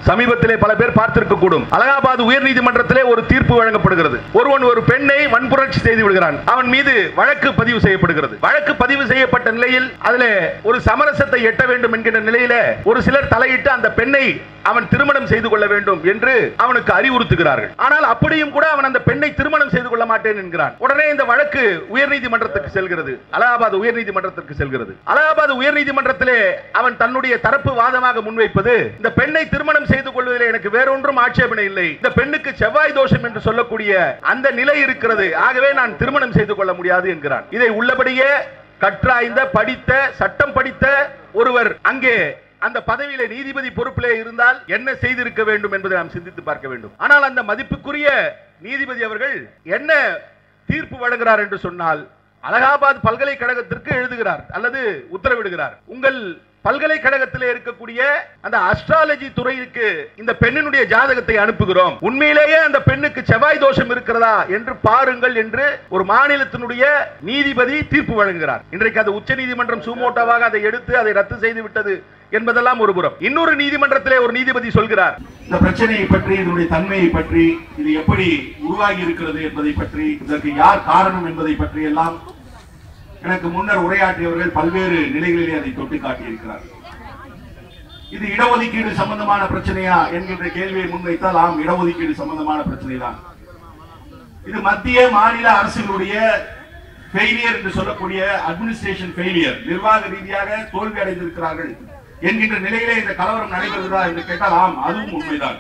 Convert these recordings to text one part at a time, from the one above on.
சமீபத்திலே பல பேர் பார்த்திருக்க கூடும் அலகாபாத் உயர்நீதிமன்றத்திலே ஒரு தீர்ப்பு வழங்கப்படுகிறது ஒருவன் ஒரு பெண்ணை வன்புணர்ச்சி செய்து விடுகிறான் அவன் மீது வழக்கு பதிவு செய்யப்படுகிறது வழக்கு பதிவு செய்யப்பட்ட நிலையில் அதிலே ஒரு சமரசத்தை எட்ட வேண்டும் என்கிற நிலையில ஒரு சிலர் தலையிட்டு அந்த பெண்ணை அவன் திருமணம் செய்து கொள்ள வேண்டும் என்று அவனுக்கு அறிவுறுத்துகிறார்கள் ஆனால் அப்படியும் கூட அவன் அந்த பெண்ணை திருமணம் செய்து கொள்ள மாட்டேன் என்கிறான் உடனே இந்த வழக்கு உயர்நீதிமன்றத்துக்கு செல்கிறது அலகாபாத் உயர்நீதிமன்றத்திற்கு செல்கிறது அலகாபாத் உயர்நீதிமன்றத்திலே அவன் தன்னுடைய தரப்பு வாதமாக முன்வைப்பது இந்த பெண்ணை திருமணம் செய்து கொள்வதில் எனக்கு வேறொன்றும் ஆட்சேபனை இல்லை இந்த பெண்ணுக்கு செவ்வாய் தோஷம் என்று சொல்லக்கூடிய அந்த நிலை இருக்கிறது ஆகவே நான் திருமணம் செய்து கொள்ள முடியாது என்கிறான் இதை உள்ளபடியே கற்றாய்ந்த படித்த சட்டம் படித்த ஒருவர் அங்கே அந்த பதவியில நீதிபதி பொறுப்பிலே இருந்தால் என்ன செய்திருக்க வேண்டும் என்பதை நாம் சிந்தித்து பார்க்க வேண்டும் ஆனால் அந்த மதிப்புக்குரிய நீதிபதி அவர்கள் என்ன தீர்ப்பு வழங்குகிறார் என்று சொன்னால் அலகாபாத் பல்கலைக்கழகத்திற்கு எழுதுகிறார் அல்லது உத்தரவிடுகிறார் உங்கள் பல்கலைக்கழகத்திலே இருக்கக்கூடிய அந்த அஸ்ட்ராலஜி துறைக்கு இந்த பெண்ணினுடைய ஜாதகத்தை அனுப்புகிறோம் உண்மையிலேயே அந்த பெண்ணுக்கு செவ்வாய் தோஷம் இருக்கிறதா என்று பாருங்கள் என்று ஒரு மாநிலத்தினுடைய நீதிபதி தீர்ப்பு வழங்குகிறார் இன்றைக்கு அது உச்ச நீதிமன்றம் சுமோட்டோவாக அதை எடுத்து அதை ரத்து செய்து விட்டது என்பதெல்லாம் ஒரு புறம் இன்னொரு நீதிமன்றத்திலே ஒரு நீதிபதி சொல்கிறார் இந்த பிரச்சனையை பற்றி இதனுடைய தன்மையை பற்றி இது எப்படி உருவாகி இருக்கிறது என்பதை பற்றி இதற்கு யார் காரணம் என்பதை பற்றி எல்லாம் எனக்கு முன்னர் உரையாற்றியவர்கள் பல்வேறு நிலைகளிலே அதை தொட்டு காட்டியிருக்கிறார் இது இடஒதுக்கீடு சம்பந்தமான பிரச்சனையா என்கின்ற கேள்வியை முன்வைத்தால் ஆம் இடஒதுக்கீடு சம்பந்தமான பிரச்சனை தான் இது மத்திய மாநில அரசுகளுடைய ஃபெயிலியர் என்று சொல்லக்கூடிய அட்மினிஸ்ட்ரேஷன் ஃபெயிலியர் நிர்வாக ரீதியாக தோல்வி அடைந்திருக்கிறார்கள் என்கின்ற நிலையிலே இந்த கலவரம் நடைபெறுகிறதா என்று கேட்டால் ஆம் அதுவும் உண்மைதான்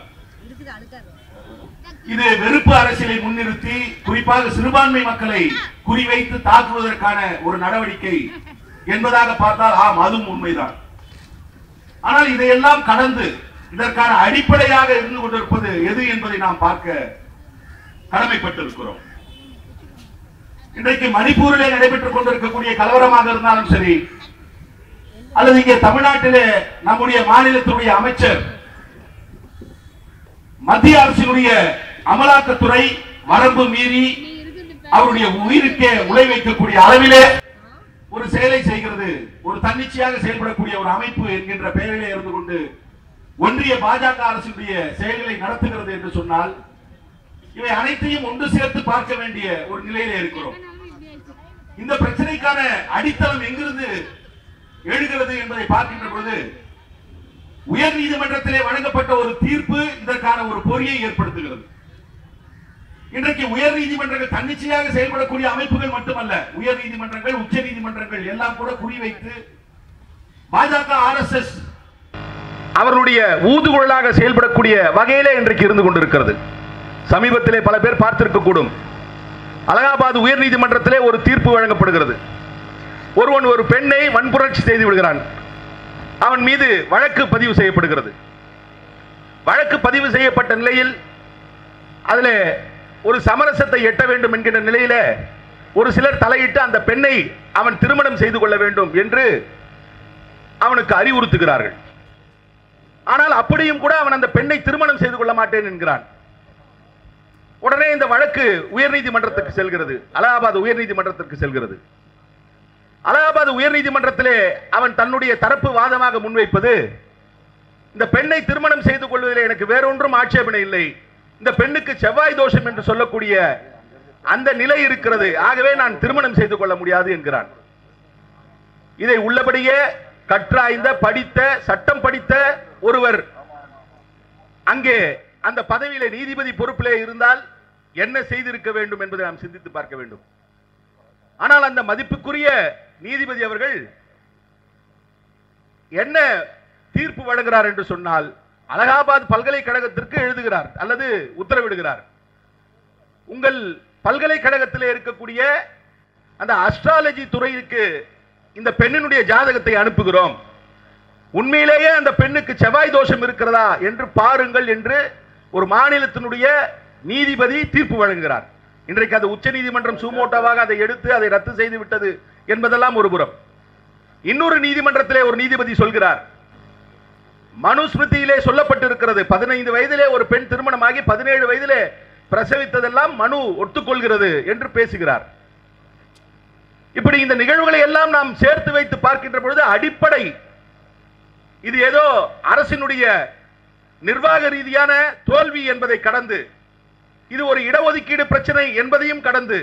இது வெறுப்பு அரசியலை முன்னிறுத்தி குறிப்பாக சிறுபான்மை மக்களை குறிவைத்து தாக்குவதற்கான ஒரு நடவடிக்கை என்பதாக பார்த்தால் ஆம் அதுவும் உண்மைதான் ஆனால் இதையெல்லாம் கடந்து இதற்கான அடிப்படையாக இருந்து கொண்டிருப்பது எது என்பதை நாம் பார்க்க கடமைப்பட்டிருக்கிறோம் இன்றைக்கு மணிப்பூரிலே நடைபெற்றுக் கொண்டிருக்கக்கூடிய கலவரமாக இருந்தாலும் சரி அல்லது இங்கே தமிழ்நாட்டிலே நம்முடைய மாநிலத்தினுடைய அமைச்சர் மத்திய அரசினுடைய அமலாக்கத்துறை வரம்பு மீறி அவருடைய உயிருக்கே உழை வைக்கக்கூடிய அளவிலே ஒரு செயலை செய்கிறது ஒரு தன்னிச்சையாக செயல்படக்கூடிய ஒரு அமைப்பு என்கின்ற பெயரிலே இருந்து கொண்டு ஒன்றிய பாஜக அரசுடைய செயல்களை நடத்துகிறது என்று சொன்னால் இவை அனைத்தையும் ஒன்று சேர்த்து பார்க்க வேண்டிய ஒரு நிலையிலே இருக்கிறோம் இந்த பிரச்சனைக்கான அடித்தளம் எங்கிருந்து எழுகிறது என்பதை பார்க்கின்ற பொழுது உயர் நீதிமன்றத்திலே வழங்கப்பட்ட ஒரு தீர்ப்பு இதற்கான ஒரு பொறியை ஏற்படுத்துகிறது இன்றைக்கு உயர் நீதிமன்றங்கள் தன்னிச்சையாக செயல்படக்கூடிய அமைப்புகள் மட்டுமல்ல உயர் நீதிமன்றங்கள் உச்ச நீதிமன்றங்கள் எல்லாம் கூட குறிவைத்து பாஜக ஆர்எஸ்எஸ் அவர்களுடைய ஊதுகுழலாக செயல்படக்கூடிய வகையிலே இன்றைக்கு இருந்து கொண்டிருக்கிறது சமீபத்திலே பல பேர் பார்த்திருக்க கூடும் அலகாபாத் உயர்நீதிமன்றத்திலே ஒரு தீர்ப்பு வழங்கப்படுகிறது ஒருவன் ஒரு பெண்ணை வன்புணர்ச்சி செய்து விடுகிறான் அவன் மீது வழக்கு பதிவு செய்யப்படுகிறது வழக்கு பதிவு செய்யப்பட்ட நிலையில் அதில் ஒரு சமரசத்தை எட்ட வேண்டும் என்கிற நிலையில ஒரு சிலர் தலையிட்டு அந்த பெண்ணை அவன் திருமணம் செய்து கொள்ள வேண்டும் என்று அவனுக்கு அறிவுறுத்துகிறார்கள் ஆனால் அப்படியும் கூட அவன் அந்த பெண்ணை திருமணம் செய்து கொள்ள மாட்டேன் என்கிறான் உடனே இந்த வழக்கு உயர்நீதிமன்றத்துக்கு செல்கிறது அலகாபாத் உயர்நீதிமன்றத்திற்கு செல்கிறது அலகாபாத் உயர்நீதிமன்றத்திலே அவன் தன்னுடைய தரப்பு வாதமாக முன்வைப்பது இந்த பெண்ணை திருமணம் செய்து கொள்வதில் எனக்கு வேறொன்றும் ஆட்சேபனை இல்லை இந்த பெண்ணுக்கு செவ்வாய் தோஷம் என்று சொல்லக்கூடிய அந்த நிலை இருக்கிறது ஆகவே நான் திருமணம் செய்து கொள்ள முடியாது என்கிறான் இதை உள்ளபடியே கற்றாய்ந்த படித்த சட்டம் படித்த ஒருவர் அங்கே அந்த பதவியில நீதிபதி பொறுப்பிலே இருந்தால் என்ன செய்திருக்க வேண்டும் என்பதை நாம் சிந்தித்து பார்க்க வேண்டும் ஆனால் அந்த மதிப்புக்குரிய நீதிபதி அவர்கள் என்ன தீர்ப்பு வழங்குகிறார் என்று சொன்னால் அலகாபாத் பல்கலைக்கழகத்திற்கு எழுதுகிறார் அல்லது உத்தரவிடுகிறார் உங்கள் பல்கலைக்கழகத்திலே இருக்கக்கூடிய அந்த அஸ்ட்ராலஜி துறைக்கு இந்த பெண்ணினுடைய ஜாதகத்தை அனுப்புகிறோம் உண்மையிலேயே அந்த பெண்ணுக்கு செவ்வாய் தோஷம் இருக்கிறதா என்று பாருங்கள் என்று ஒரு மாநிலத்தினுடைய நீதிபதி தீர்ப்பு வழங்குகிறார் இன்றைக்கு அது உச்ச நீதிமன்றம் சுமோட்டோவாக அதை எடுத்து அதை ரத்து செய்து விட்டது என்பதெல்லாம் ஒரு புறம் இன்னொரு நீதிமன்றத்திலே ஒரு நீதிபதி சொல்கிறார் மனுஸ்மிருதியிலே சொல்லப்பட்டிருக்கிறது பதினைந்து வயதிலே ஒரு பெண் திருமணமாகி பதினேழு வயதிலே பிரசவித்ததெல்லாம் மனு ஒத்துக்கொள்கிறது என்று பேசுகிறார் இப்படி இந்த நிகழ்வுகளை எல்லாம் நாம் சேர்த்து வைத்து பார்க்கின்ற பொழுது அடிப்படை இது ஏதோ அரசினுடைய நிர்வாக ரீதியான தோல்வி என்பதை கடந்து இது ஒரு இடஒதுக்கீடு பிரச்சனை என்பதையும் கடந்து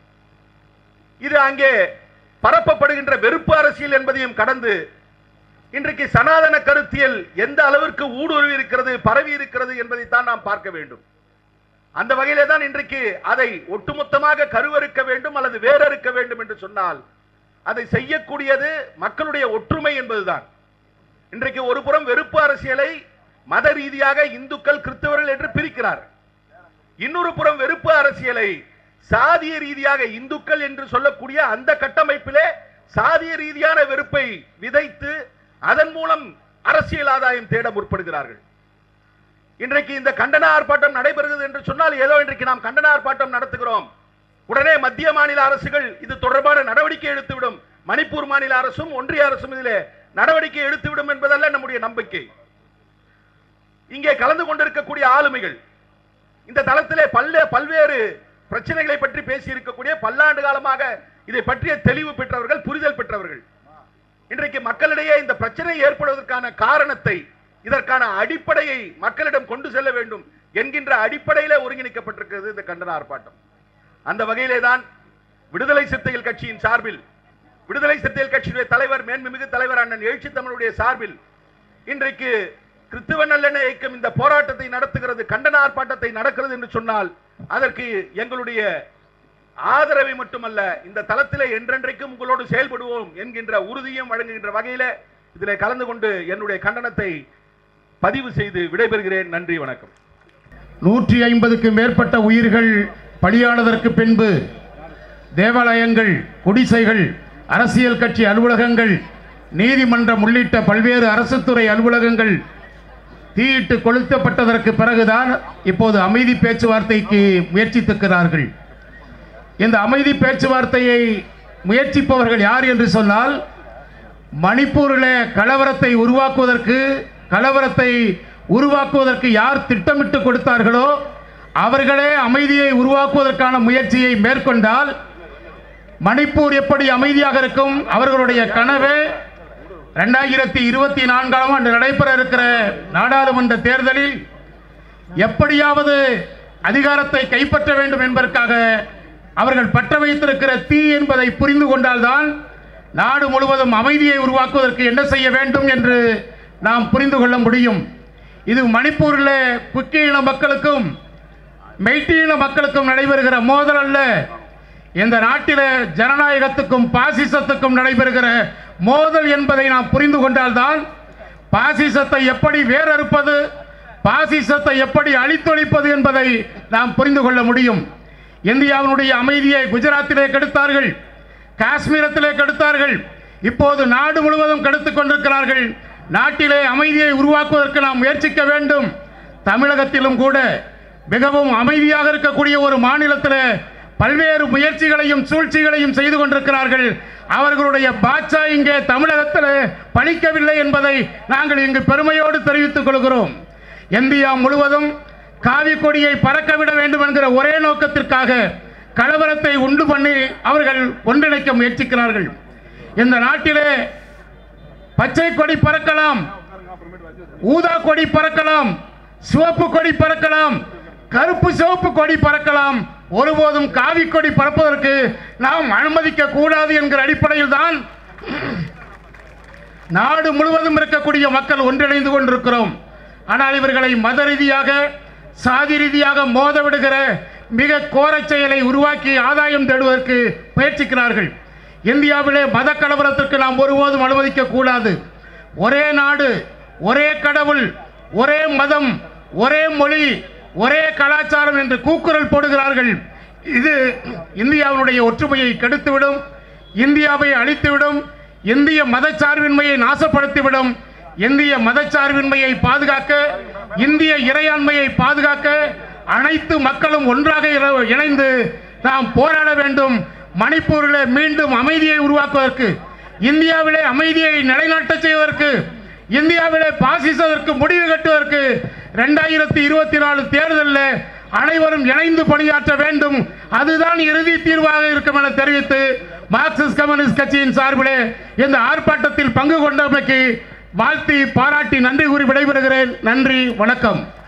இது அங்கே பரப்பப்படுகின்ற வெறுப்பு அரசியல் என்பதையும் கடந்து இன்றைக்கு சனாதன கருத்தியல் எந்த அளவிற்கு ஊடுருவி இருக்கிறது பரவி இருக்கிறது என்பதைத்தான் நாம் பார்க்க வேண்டும் அந்த வகையிலே தான் இன்றைக்கு அதை ஒட்டுமொத்தமாக கருவறுக்க வேண்டும் அல்லது வேறறுக்க வேண்டும் என்று சொன்னால் அதை செய்யக்கூடியது மக்களுடைய ஒற்றுமை என்பதுதான் இன்றைக்கு ஒரு புறம் வெறுப்பு அரசியலை மத ரீதியாக இந்துக்கள் கிறிஸ்தவர்கள் என்று பிரிக்கிறார் இன்னொரு புறம் வெறுப்பு அரசியலை சாதிய ரீதியாக இந்துக்கள் என்று சொல்லக்கூடிய அந்த கட்டமைப்பிலே சாதிய ரீதியான வெறுப்பை விதைத்து அதன் மூலம் அரசியல் ஆதாயம் தேட முற்படுகிறார்கள் இன்றைக்கு இந்த கண்டன ஆர்ப்பாட்டம் நடைபெறுகிறது என்று சொன்னால் ஏதோ இன்றைக்கு நாம் கண்டன ஆர்ப்பாட்டம் நடத்துகிறோம் உடனே மத்திய மாநில அரசுகள் இது தொடர்பான நடவடிக்கை எடுத்துவிடும் மணிப்பூர் மாநில அரசும் ஒன்றிய அரசும் இதிலே நடவடிக்கை எடுத்துவிடும் என்பதல்ல நம்முடைய நம்பிக்கை இங்கே கலந்து கொண்டிருக்கக்கூடிய ஆளுமைகள் இந்த தளத்திலே பல்ல பல்வேறு பிரச்சனைகளை பற்றி பேசி இருக்கக்கூடிய பல்லாண்டு காலமாக இதை பற்றிய தெளிவு பெற்றவர்கள் புரிதல் பெற்றவர்கள் இன்றைக்கு மக்களிடையே இந்த பிரச்சனை ஏற்படுவதற்கான காரணத்தை இதற்கான அடிப்படையை மக்களிடம் கொண்டு செல்ல வேண்டும் என்கின்ற அடிப்படையிலே ஒருங்கிணைக்கப்பட்டிருக்கிறது இந்த கண்டன ஆர்ப்பாட்டம் அந்த வகையிலே தான் விடுதலை சிறுத்தைகள் கட்சியின் சார்பில் விடுதலை சிறுத்தைகள் கட்சியுடைய தலைவர் மேன்மிகு தலைவர் அண்ணன் எழுச்சி தமிழுடைய சார்பில் இன்றைக்கு கிறிஸ்துவ நல்லெண்ண இயக்கம் இந்த போராட்டத்தை நடத்துகிறது கண்டன ஆர்ப்பாட்டத்தை நடக்கிறது என்று சொன்னால் அதற்கு எங்களுடைய ஆதரவை மட்டுமல்ல இந்த தளத்திலே என்றென்றைக்கும் உங்களோடு செயல்படுவோம் என்கின்ற உறுதியும் வழங்குகின்ற வகையில இதிலே கலந்து கொண்டு என்னுடைய கண்டனத்தை பதிவு செய்து விடைபெறுகிறேன் நன்றி வணக்கம் நூற்றி ஐம்பதுக்கு மேற்பட்ட உயிர்கள் பலியானதற்கு பின்பு தேவாலயங்கள் குடிசைகள் அரசியல் கட்சி அலுவலகங்கள் நீதிமன்றம் உள்ளிட்ட பல்வேறு அரசு துறை அலுவலகங்கள் தீயிட்டு கொளுத்தப்பட்டதற்கு பிறகுதான் இப்போது அமைதி பேச்சுவார்த்தைக்கு முயற்சித்திருக்கிறார்கள் இந்த அமைதி பேச்சுவார்த்தையை முயற்சிப்பவர்கள் யார் என்று சொன்னால் மணிப்பூரில் கலவரத்தை உருவாக்குவதற்கு கலவரத்தை உருவாக்குவதற்கு யார் திட்டமிட்டு கொடுத்தார்களோ அவர்களே அமைதியை உருவாக்குவதற்கான முயற்சியை மேற்கொண்டால் மணிப்பூர் எப்படி அமைதியாக இருக்கும் அவர்களுடைய கனவே ரெண்டாயிரத்தி இருபத்தி நான்காம் ஆண்டு நடைபெற இருக்கிற நாடாளுமன்ற தேர்தலில் எப்படியாவது அதிகாரத்தை கைப்பற்ற வேண்டும் என்பதற்காக அவர்கள் பற்ற வைத்திருக்கிற தீ என்பதை புரிந்து கொண்டால்தான் நாடு முழுவதும் அமைதியை உருவாக்குவதற்கு என்ன செய்ய வேண்டும் என்று நாம் புரிந்து கொள்ள முடியும் இது மணிப்பூரில் குக்கி இன மக்களுக்கும் மெய்ட்டி இன மக்களுக்கும் நடைபெறுகிற மோதல் அல்ல இந்த நாட்டில் ஜனநாயகத்துக்கும் பாசிசத்துக்கும் நடைபெறுகிற மோதல் என்பதை நாம் புரிந்து கொண்டால்தான் பாசிசத்தை எப்படி வேறறுப்பது பாசிசத்தை எப்படி அழித்தொழிப்பது என்பதை நாம் புரிந்து கொள்ள முடியும் இந்தியாவினுடைய அமைதியை குஜராத்திலே கெடுத்தார்கள் காஷ்மீரத்திலே கெடுத்தார்கள் இப்போது நாடு முழுவதும் கெடுத்துக் கொண்டிருக்கிறார்கள் நாட்டிலே அமைதியை உருவாக்குவதற்கு நாம் முயற்சிக்க வேண்டும் தமிழகத்திலும் கூட மிகவும் அமைதியாக இருக்கக்கூடிய ஒரு மாநிலத்தில் பல்வேறு முயற்சிகளையும் சூழ்ச்சிகளையும் செய்து கொண்டிருக்கிறார்கள் அவர்களுடைய பாட்சா இங்கே தமிழகத்தில் பலிக்கவில்லை என்பதை நாங்கள் இங்கு பெருமையோடு தெரிவித்துக் கொள்கிறோம் இந்தியா முழுவதும் காவி கொடியை பறக்க விட வேண்டும் என்கிற ஒரே நோக்கத்திற்காக கலவரத்தை உண்டு பண்ணி அவர்கள் ஒன்றிணைக்க முயற்சிக்கிறார்கள் இந்த நாட்டிலே பச்சை கொடி பறக்கலாம் ஊதா கொடி பறக்கலாம் சிவப்பு கொடி பறக்கலாம் கருப்பு சிவப்பு கொடி பறக்கலாம் ஒருபோதும் காவி கொடி பறப்பதற்கு நாம் அனுமதிக்க கூடாது என்கிற அடிப்படையில் தான் நாடு முழுவதும் இருக்கக்கூடிய மக்கள் ஒன்றிணைந்து கொண்டிருக்கிறோம் ஆனால் இவர்களை மத ரீதியாக சாதி ரீதியாக மோத விடுகிற மிக கோரச் செயலை உருவாக்கி ஆதாயம் தேடுவதற்கு முயற்சிக்கிறார்கள் இந்தியாவிலே மத கலவரத்திற்கு நாம் ஒருபோதும் அனுமதிக்க கூடாது ஒரே நாடு ஒரே கடவுள் ஒரே மதம் ஒரே மொழி ஒரே கலாச்சாரம் என்று கூக்குரல் போடுகிறார்கள் இது இந்தியாவினுடைய ஒற்றுமையை கெடுத்துவிடும் இந்தியாவை அழித்துவிடும் இந்திய மதச்சார்பின்மையை நாசப்படுத்திவிடும் இந்திய மதச்சார்பின்மையை பாதுகாக்க இந்திய இறையாண்மையை பாதுகாக்க அனைத்து மக்களும் ஒன்றாக இர- இணைந்து நாம் போராட வேண்டும் மணிப்பூரிலே மீண்டும் அமைதியை உருவாக்குவதற்கு இந்தியாவிலே அமைதியை நிலைநாட்டச் செய்வதற்கு இந்தியாவிலே பாசிசத்திற்கு முடிவு கட்டுவதற்கு ரெண்டாயிரத்தி இருபத்தி நாலு தேர்தலில் அனைவரும் இணைந்து பணியாற்ற வேண்டும் அதுதான் இறுதி தீர்வாக இருக்கும் என தெரிவித்து மார்க்சிஸ்ட் கம்யூனிஸ்ட் கட்சியின் சார்பிலே இந்த ஆர்ப்பாட்டத்தில் பங்கு கொண்டமைக்கு வாழ்த்தி பாராட்டி நன்றி கூறி விடைபெறுகிறேன் நன்றி வணக்கம்